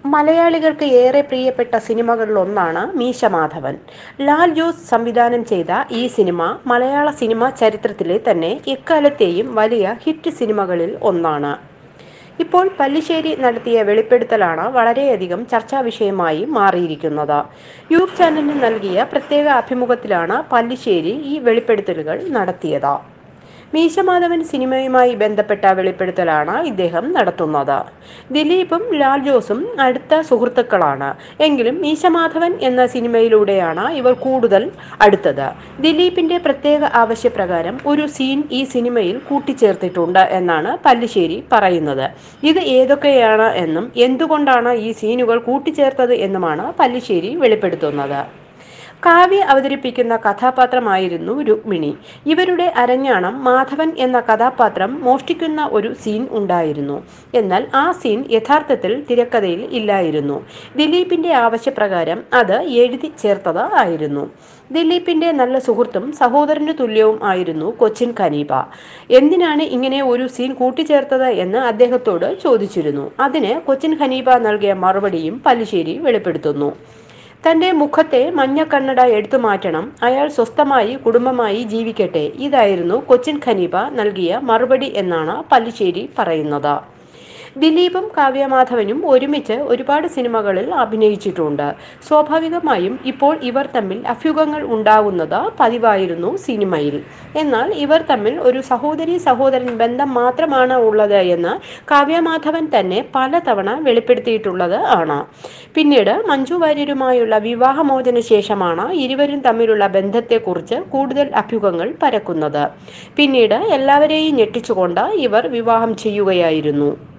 മലയാളികൾക്ക് ഏറെ പ്രിയപ്പെട്ട സിനിമകളിലൊന്നാണ് മീശമാധവൻ ലാൽ ജോസ് സംവിധാനം ചെയ്ത ഈ സിനിമ മലയാള സിനിമാ ചരിത്രത്തിലെ തന്നെ എക്കാലത്തെയും വലിയ ഹിറ്റ് സിനിമകളിൽ ഒന്നാണ് ഇപ്പോൾ പല്ലിശ്ശേരി നടത്തിയ വെളിപ്പെടുത്തലാണ് വളരെയധികം ചർച്ചാ വിഷയമായി മാറിയിരിക്കുന്നത് യൂട്യൂബ് ചാനലിന് നൽകിയ പ്രത്യേക അഭിമുഖത്തിലാണ് പല്ലിശ്ശേരി ഈ വെളിപ്പെടുത്തലുകൾ നടത്തിയത് മീശമാധവൻ സിനിമയുമായി ബന്ധപ്പെട്ട വെളിപ്പെടുത്തലാണ് ഇദ്ദേഹം നടത്തുന്നത് ദിലീപും ലാൽ ജോസും അടുത്ത സുഹൃത്തുക്കളാണ് എങ്കിലും മീശമാധവൻ എന്ന സിനിമയിലൂടെയാണ് ഇവർ കൂടുതൽ അടുത്തത് ദിലീപിന്റെ പ്രത്യേക ആവശ്യപ്രകാരം ഒരു സീൻ ഈ സിനിമയിൽ കൂട്ടിച്ചേർത്തിട്ടുണ്ട് എന്നാണ് പല്ലിശ്ശേരി പറയുന്നത് ഇത് ഏതൊക്കെയാണ് എന്നും എന്തുകൊണ്ടാണ് ഈ സീനുകൾ കൂട്ടിച്ചേർത്തത് എന്നുമാണ് പല്ലിശ്ശേരി വെളിപ്പെടുത്തുന്നത് കാവ്യ അവതരിപ്പിക്കുന്ന കഥാപാത്രമായിരുന്നു രുക്മിണി ഇവരുടെ അരഞ്ഞാണം മാധവൻ എന്ന കഥാപാത്രം മോഷ്ടിക്കുന്ന ഒരു സീൻ ഉണ്ടായിരുന്നു എന്നാൽ ആ സീൻ യഥാർത്ഥത്തിൽ തിരക്കഥയിൽ ഇല്ലായിരുന്നു ദിലീപിന്റെ ആവശ്യപ്രകാരം അത് എഴുതി ചേർത്തത് ആയിരുന്നു ദിലീപിന്റെ നല്ല സുഹൃത്തും സഹോദരന് തുല്യവും ആയിരുന്നു കൊച്ചിൻ ഖനീബ എന്തിനാണ് ഇങ്ങനെ ഒരു സീൻ കൂട്ടിച്ചേർത്തത് എന്ന് അദ്ദേഹത്തോട് ചോദിച്ചിരുന്നു അതിന് കൊച്ചിൻ ഖനീബ നൽകിയ മറുപടിയും പല്ലിശ്ശേരി വെളിപ്പെടുത്തുന്നു തന്റെ മുഖത്തെ മഞ്ഞക്കണ്ണട എടുത്തു മാറ്റണം അയാൾ സ്വസ്ഥമായി കുടുംബമായി ജീവിക്കട്ടെ ഇതായിരുന്നു കൊച്ചിൻ ഖനീബ നൽകിയ മറുപടി എന്നാണ് പല്ലിശ്ശേരി പറയുന്നത് ദിലീപും കാവ്യമാധവനും ഒരുമിച്ച് ഒരുപാട് സിനിമകളിൽ അഭിനയിച്ചിട്ടുണ്ട് സ്വാഭാവികമായും ഇപ്പോൾ ഇവർ തമ്മിൽ അഭ്യൂഹങ്ങൾ ഉണ്ടാകുന്നത് പതിവായിരുന്നു സിനിമയിൽ എന്നാൽ ഇവർ തമ്മിൽ ഒരു സഹോദരി സഹോദരൻ ബന്ധം മാത്രമാണ് ഉള്ളത് എന്ന് കാവ്യമാധവൻ തന്നെ പലതവണ വെളിപ്പെടുത്തിയിട്ടുള്ളത് ആണ് പിന്നീട് മഞ്ജു വാര്യരുമായുള്ള വിവാഹമോചന ശേഷമാണ് ഇരുവരും തമ്മിലുള്ള ബന്ധത്തെക്കുറിച്ച് കൂടുതൽ അഭ്യൂഹങ്ങൾ പരക്കുന്നത് പിന്നീട് എല്ലാവരെയും ഞെട്ടിച്ചുകൊണ്ട് ഇവർ വിവാഹം ചെയ്യുകയായിരുന്നു